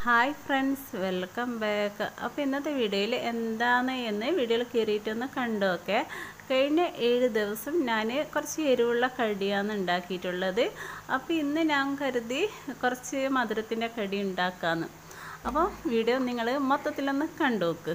hi friends welcome back അപ്പോൾ ഇന്നത്തെ വീഡിയോയിൽ എന്താണ് എന്ന് വീഡിയോയിൽ കയറിയിട്ടൊന്ന് കണ്ടോക്കെ കഴിഞ്ഞ ഏഴ് ദിവസം ഞാൻ കുറച്ച് എരിവുള്ള കടിയാണ് ഉണ്ടാക്കിയിട്ടുള്ളത് അപ്പോൾ ഇന്ന് ഞാൻ കരുതി കുറച്ച് മധുരത്തിൻ്റെ കടി ഉണ്ടാക്കാമെന്ന് അപ്പോൾ വീഡിയോ നിങ്ങൾ മൊത്തത്തിലൊന്ന് കണ്ടോക്ക്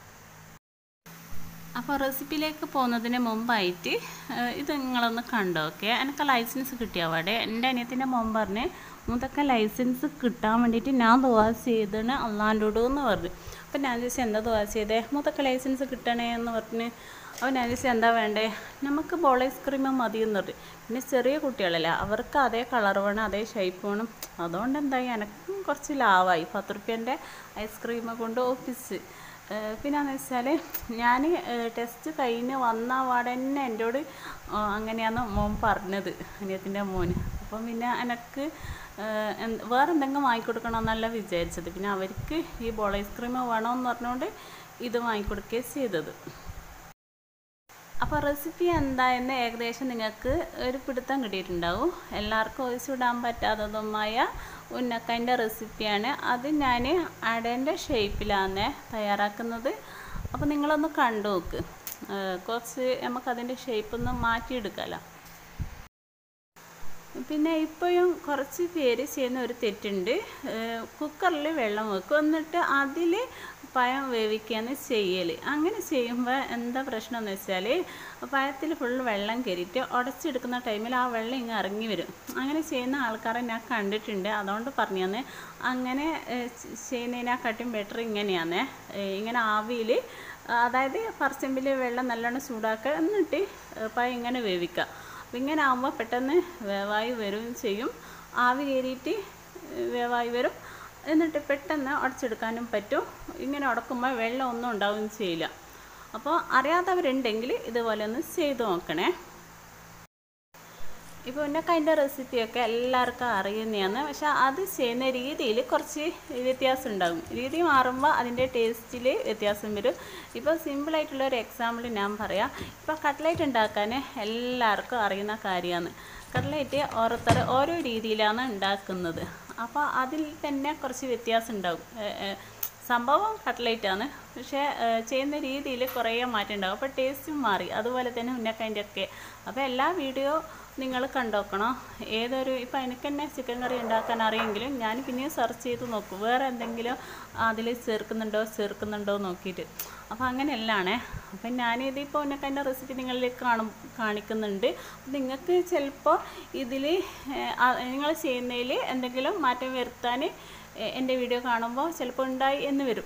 അപ്പോൾ റെസിപ്പിയിലേക്ക് പോകുന്നതിന് മുമ്പായിട്ട് ഏഹ്, ഇത് നിങ്ങളൊന്ന് കണ്ടോക്കെ എനിക്ക് ലൈസൻസ് കിട്ടിയവാടെ എൻ്റെ അനിയത്തിൻ്റെ മോൻ പറഞ്ഞ് മുതൊക്കെ ലൈസൻസ് കിട്ടാൻ വേണ്ടിയിട്ട് ഞാൻ ദുവാസ് ചെയ്തണ് അള്ളാൻ്റോട് എന്ന് പറഞ്ഞു അപ്പോൾ ഞാൻ ചോദിച്ചാൽ എന്താ ദുവാസ് ചെയ്തേ മുതൊക്കെ ലൈസൻസ് കിട്ടണേ എന്ന് പറഞ്ഞ് അപ്പോൾ ഞാൻ ചോദിച്ചാൽ എന്താ വേണ്ടേ നമുക്ക് ബോൾ ഐസ്ക്രീം മതി എന്ന് പറഞ്ഞു പിന്നെ ചെറിയ കുട്ടികളല്ലേ അവർക്ക് അതേ കളർ വേണം അതേ ഷേപ്പ് വേണം അതുകൊണ്ട് എന്തായി എനക്കും കുറച്ച് ലാവായി പത്ത് റുപ്യൻ്റെ ഐസ്ക്രീം കൊണ്ട് ഓഫീസ് പിന്നെന്ന് വെച്ചാൽ ഞാൻ ടെസ്റ്റ് കഴിഞ്ഞ് വന്ന പാടെ തന്നെ എന്നോട് അങ്ങനെയാണ് മോൻ പറഞ്ഞത് അനിയത്തിൻ്റെ മോന് അപ്പം പിന്നെ എനിക്ക് വേറെ എന്തെങ്കിലും വാങ്ങിക്കൊടുക്കണമെന്നല്ല വിചാരിച്ചത് പിന്നെ അവർക്ക് ഈ ബോൾ ഐസ്ക്രീം വേണമെന്ന് പറഞ്ഞുകൊണ്ട് ഇത് വാങ്ങിക്കൊടുക്കുകയും ചെയ്തത് അപ്പോൾ റെസിപ്പി എന്തായെന്ന് ഏകദേശം നിങ്ങൾക്ക് ഒരു പിടുത്തം കിട്ടിയിട്ടുണ്ടാവും എല്ലാവർക്കും ഒഴിച്ചിടാൻ പറ്റാത്തതുമായ ഉന്നക്കൻ്റെ റെസിപ്പിയാണ് അത് ഞാൻ അടേൻ്റെ ഷേപ്പിലാണ് തയ്യാറാക്കുന്നത് അപ്പോൾ നിങ്ങളൊന്ന് കണ്ടു നോക്ക് ഏഹ് കുറച്ച് നമുക്കതിൻ്റെ ഷേപ്പ് ഒന്ന് മാറ്റിയെടുക്കാമല്ലോ പിന്നെ ഇപ്പോഴും കുറച്ച് പേര് ചെയ്യുന്ന ഒരു തെറ്റുണ്ട് കുക്കറിൽ വെള്ളം വെക്കും എന്നിട്ട് അതിൽ പഴം വേവിക്കുകയാണ് ചെയ്യൽ അങ്ങനെ ചെയ്യുമ്പോൾ എന്താ പ്രശ്നം എന്ന് വെച്ചാൽ പഴത്തിൽ ഫുൾ വെള്ളം കയറിയിട്ട് ഉടച്ചെടുക്കുന്ന ടൈമിൽ ആ വെള്ളം ഇങ്ങ് ഇറങ്ങി വരും അങ്ങനെ ചെയ്യുന്ന ആൾക്കാരെ ഞാൻ കണ്ടിട്ടുണ്ട് അതുകൊണ്ട് പറഞ്ഞു തന്നെ അങ്ങനെ ഏഹ്, ചെയ്യുന്നതിനെക്കാട്ടും ബെറ്റർ ഇങ്ങനെയാണ് ഏഹ്, ഇങ്ങനെ ആവിയിൽ അതായത് പറച്ചമ്പിൽ വെള്ളം നല്ലോണം ചൂടാക്കുക എന്നിട്ട് ഏഹ്, പഴം ഇങ്ങനെ വേവിക്കുക അപ്പം ഇങ്ങനെ ആകുമ്പോൾ പെട്ടെന്ന് വേവായി വരികയും ചെയ്യും ആവി കയറിയിട്ട് വേവായി വരും എന്നിട്ട് പെട്ടെന്ന് ഉടച്ചെടുക്കാനും പറ്റും ഇങ്ങനെ ഉടക്കുമ്പോൾ വെള്ളം ഒന്നും ഉണ്ടാവുകയും ചെയ്യില്ല അപ്പോൾ അറിയാത്തവരുണ്ടെങ്കിൽ ഇതുപോലെ ഒന്ന് ചെയ്ത് നോക്കണേ ഇപ്പോൾ ഉന്നക്കതിൻ്റെ റെസിപ്പിയൊക്കെ എല്ലാവർക്കും അറിയുന്നതാണ് പക്ഷെ അത് ചെയ്യുന്ന രീതിയിൽ കുറച്ച് വ്യത്യാസം ഉണ്ടാകും രീതി മാറുമ്പോൾ അതിൻ്റെ ടേസ്റ്റിൽ വ്യത്യാസം വരും ഇപ്പോൾ സിമ്പിളായിട്ടുള്ള ഒരു എക്സാമ്പിൾ ഞാൻ പറയാം ഇപ്പോൾ കട്ട്ലേറ്റ് ഉണ്ടാക്കാൻ എല്ലാവർക്കും അറിയുന്ന കാര്യമാണ് കട്ട്ലേറ്റ് ഓരോരുത്തർ ഓരോ രീതിയിലാണ് ഉണ്ടാക്കുന്നത് അപ്പോൾ അതിൽ തന്നെ കുറച്ച് വ്യത്യാസം ഉണ്ടാകും ഏ, ഏ, സംഭവം കട്ട്ലേറ്റാണ് പക്ഷേ ഏഹ്, ചെയ്യുന്ന രീതിയിൽ കുറേ മാറ്റം ഉണ്ടാവും അപ്പോൾ ടേസ്റ്റും മാറി അതുപോലെ തന്നെ ഉന്നക്കതിൻ്റെ ഒക്കെ അപ്പോൾ എല്ലാ വീഡിയോ നിങ്ങൾ കണ്ടോക്കണം ഏതൊരു ഇപ്പം എനിക്ക് തന്നെ ചിക്കൻ കറി ഉണ്ടാക്കാൻ അറിയെങ്കിലും ഞാൻ പിന്നെയും സെർച്ച് ചെയ്ത് നോക്കും വേറെ എന്തെങ്കിലും അതിൽ ചേർക്കുന്നുണ്ടോ ചേർക്കുന്നുണ്ടോ നോക്കിയിട്ട് അപ്പോൾ അങ്ങനെയല്ലാണേ അപ്പം ഞാനിതിപ്പോൾ ഉന്നക്കതിൻ്റെ റെസിപ്പി നിങ്ങളിലേക്ക് കാണും കാണിക്കുന്നുണ്ട് അപ്പോൾ നിങ്ങൾക്ക് ചിലപ്പോൾ ഇതിൽ നിങ്ങൾ ചെയ്യുന്നതിൽ എന്തെങ്കിലും മാറ്റം വരുത്താൻ എ- എൻ്റെ വീഡിയോ കാണുമ്പോൾ ചിലപ്പോൾ ഉണ്ടായി എന്ന് വരും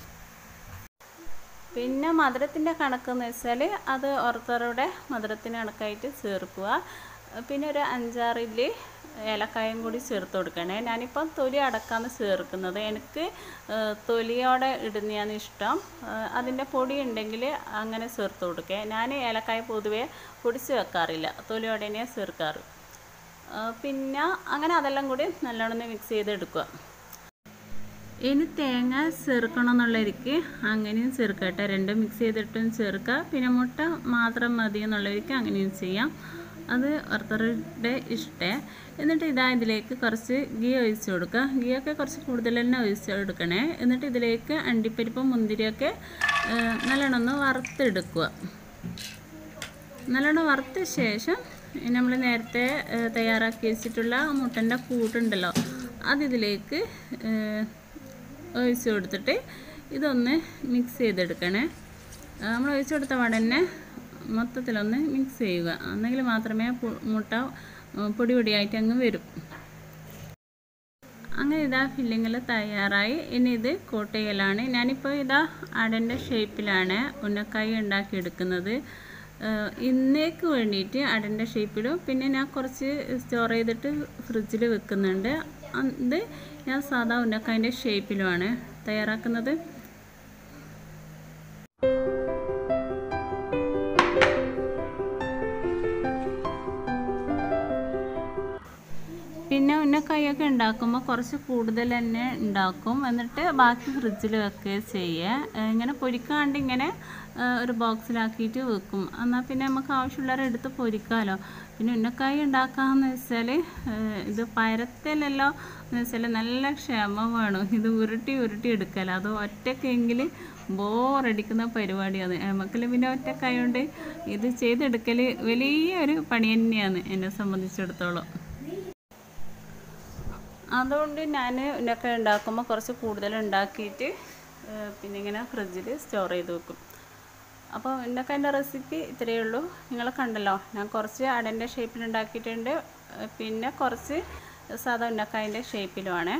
പിന്നെ മധുരത്തിൻ്റെ കണക്കെന്ന് വെച്ചാൽ അത് ഓരോരുത്തരുടെ മധുരത്തിന് കണക്കായിട്ട് ചേർക്കുക പിന്നെ ഒരു അഞ്ചാറില് ഏലക്കായും കൂടി ചേർത്ത് കൊടുക്കണേ ഞാനിപ്പം തൊലി അടക്കാന്ന് ചേർക്കുന്നത് എനിക്ക് ഏഹ്, തൊലിയോടെ ഇടുന്നതാണ് ഇഷ്ടം ഏഹ്, അതിൻ്റെ പൊടി ഉണ്ടെങ്കിൽ അങ്ങനെ ചേർത്ത് കൊടുക്കുക ഞാൻ ഏലക്കായ പൊതുവേ പൊടിച്ച് വെക്കാറില്ല തൊലിയോടെ തന്നെയാണ് ചേർക്കാറ് ഏഹ്, പിന്നെ അങ്ങനെ അതെല്ലാം കൂടി നല്ലോണം മിക്സ് ചെയ്തെടുക്കുക ഇനി തേങ്ങ ചേർക്കണം എന്നുള്ളവർക്ക് അങ്ങനെയും ചേർക്കട്ടെ രണ്ടും മിക്സ് ചെയ്തിട്ടും ചേർക്കുക പിന്നെ മുട്ട മാത്രം മതി എന്നുള്ളവർക്ക് അങ്ങനെയും ചെയ്യാം അത് ഓരോരുത്തരുടെ ഇഷ്ടേ എന്നിട്ട് ഇതാ ഇതിലേക്ക് കുറച്ച് ഗീ ഒഴിച്ച് കൊടുക്കുക ഗീ ഒക്കെ കുറച്ച് കൂടുതൽ തന്നെ ഒഴിച്ച് കൊടുക്കണേ എന്നിട്ട് ഇതിലേക്ക് അണ്ടിപ്പരിപ്പും മുന്തിരിയൊക്കെ ഏഹ്, നല്ലോണം ഒന്ന് വറുത്തെടുക്കുക നല്ലോണം വറുത്ത ശേഷം നമ്മൾ നേരത്തെ ഏഹ്, തയ്യാറാക്കി വെച്ചിട്ടുള്ള മുട്ടൻ്റെ കൂട്ടുണ്ടല്ലോ അതിതിലേക്ക് ഏഹ്, ഒഴിച്ച് കൊടുത്തിട്ട് ഇതൊന്ന് മിക്സ് ചെയ്തെടുക്കണേ ആ, നമ്മൾ ഒഴിച്ച് കൊടുത്ത പാടന്നെ മൊത്തത്തിലൊന്ന് മിക്സ് ചെയ്യുക എന്നെങ്കിൽ മാത്രമേ പു- മുട്ട ഉം, പൊടി പൊടിയായിട്ട് അങ്ങ് വരും അങ്ങനെ ഇതാ ഫില്ലിങ്ങിൽ തയ്യാറായി ഇനി ഇത് കോട്ട് ചെയ്യലാണ് ഞാനിപ്പോൾ ഇതാ അടൻ്റെ ഷേപ്പിലാണ് ഉന്നക്കായി ഉണ്ടാക്കിയെടുക്കുന്നത് ഏഹ് ഇന്നേക്ക് വേണ്ടിയിട്ട് അടൻ്റെ ഷേപ്പിലും പിന്നെ ഞാൻ കുറച്ച് സ്റ്റോർ ചെയ്തിട്ട് ഫ്രിഡ്ജിൽ വെക്കുന്നുണ്ട് അത് ഞാൻ സാധാ ഉന്നക്കായൻ്റെ ഷേപ്പിലുമാണ് തയ്യാറാക്കുന്നത് പിന്നെ പിന്നെ ഉന്നക്കായൊക്കെ ഉണ്ടാക്കുമ്പോൾ കുറച്ച് കൂടുതൽ തന്നെ ഉണ്ടാക്കും എന്നിട്ട് ബാക്കി ഫ്രിഡ്ജിൽ വെക്കുകയും ചെയ്യുക ഇങ്ങനെ പൊരിക്കാണ്ട് ഇങ്ങനെ ആ, ഒരു ബോക്സിലാക്കിയിട്ട് വെക്കും എന്നാൽ പിന്നെ നമുക്ക് ആവശ്യമുള്ളവരെ എടുത്ത് പൊരിക്കാമല്ലോ പിന്നെ ഉന്നക്കായ ഉണ്ടാക്കാമെന്ന് വെച്ചാൽ ഇത് പരത്തലല്ലോ എന്ന് വെച്ചാൽ നല്ല ക്ഷമ വേണം ഇത് ഉരുട്ടി ഉരുട്ടി എടുക്കല അത് ഒറ്റക്കെങ്കിൽ ബോറടിക്കുന്ന പരിപാടിയാണ് നമുക്കിൽ പിന്നെ ഒറ്റക്കായോണ്ട് ഇത് ചെയ്തെടുക്കൽ വലിയൊരു പണി തന്നെയാണ് എന്നെ സംബന്ധിച്ചിടത്തോളം അതുകൊണ്ട് ഞാൻ ഉന്നക്ക ഉണ്ടാക്കുമ്പോൾ കുറച്ച് കൂടുതൽ ഉണ്ടാക്കിയിട്ട് ഏഹ്, പിന്നെ ഇങ്ങനെ ഫ്രിഡ്ജിൽ സ്റ്റോർ ചെയ്ത് വെക്കും അപ്പോൾ ഉന്നക്കൻ്റെ റെസിപ്പി ഇത്രയേ ഉള്ളൂ നിങ്ങൾ കണ്ടല്ലോ ഞാൻ കുറച്ച് അടൻ്റെ ഷേപ്പിൽ ഉണ്ടാക്കിയിട്ടുണ്ട് ഏഹ്, പിന്നെ കുറച്ച് സാധാ ഉന്നക്കായൻ്റെ ഷേപ്പിലുമാണ്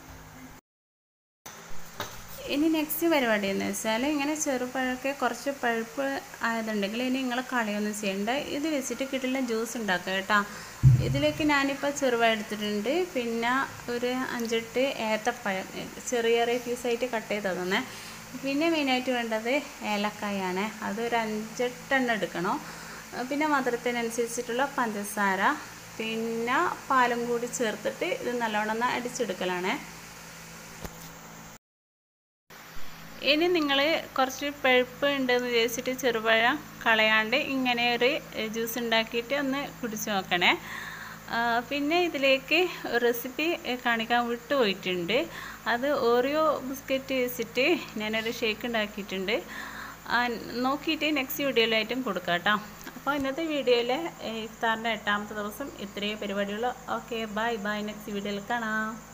ഇനി നെക്സ്റ്റ് പരിപാടി എന്ന് വെച്ചാൽ ഇങ്ങനെ ചെറുപഴക്കെ കുറച്ച് പഴുപ്പ് ആയതുണ്ടെങ്കിൽ ഇനി നിങ്ങൾ കളയൊന്നും ചെയ്യണ്ട ഇത് വെച്ചിട്ട് കിട്ടുന്ന ജ്യൂസ് ഉണ്ടാക്കുക കേട്ടോ ഇതിലേക്ക് ഞാനിപ്പോൾ ചെറുപഴം എടുത്തിട്ടുണ്ട് പിന്നെ ഒരു അഞ്ചെട്ട് ഏത്തപ്പഴം ചെറിയ ചെറിയ പീസായിട്ട് കട്ട് ചെയ്ത് തന്നെ പിന്നെ മെയിനായിട്ട് വേണ്ടത് ഏലക്കായാണ് അത് ഒരു അഞ്ചെട്ടെണ്ണം എടുക്കണം പിന്നെ മധുരത്തിനനുസരിച്ചിട്ടുള്ള പഞ്ചസാര പിന്നെ പാലും കൂടി ചേർത്തിട്ട് ഇത് നല്ലോണം ഒന്ന് അടിച്ചെടുക്കലാണ് ഇനി നിങ്ങൾ കുറച്ച് പഴുപ്പ് ഉണ്ടെന്ന് വിചാരിച്ചിട്ട് ചെറുപഴം കളയാണ്ട് ഇങ്ങനെ ഒരു ജ്യൂസ് ഉണ്ടാക്കിയിട്ട് ഒന്ന് കുടിച്ച് നോക്കണേ ആ, പിന്നെ ഇതിലേക്ക് റെസിപ്പി കാണിക്കാൻ വിട്ടുപോയിട്ടുണ്ട് അത് ഓറിയോ ബിസ്ക്കറ്റ് വെച്ചിട്ട് ഞാനൊരു ഷേക്ക് ഉണ്ടാക്കിയിട്ടുണ്ട് ആ, നോക്കിയിട്ട് നെക്സ്റ്റ് വീഡിയോയിലായിട്ടും കൊടുക്കാം കേട്ടോ അപ്പോൾ ഇന്നത്തെ വീഡിയോയിൽ ഇഫ്താറിൻ്റെ എട്ടാമത്തെ ദിവസം ഇത്രയും പരിപാടികൾ ഓക്കെ ബൈ ബൈ നെക്സ്റ്റ് വീഡിയോയിൽ കാണാം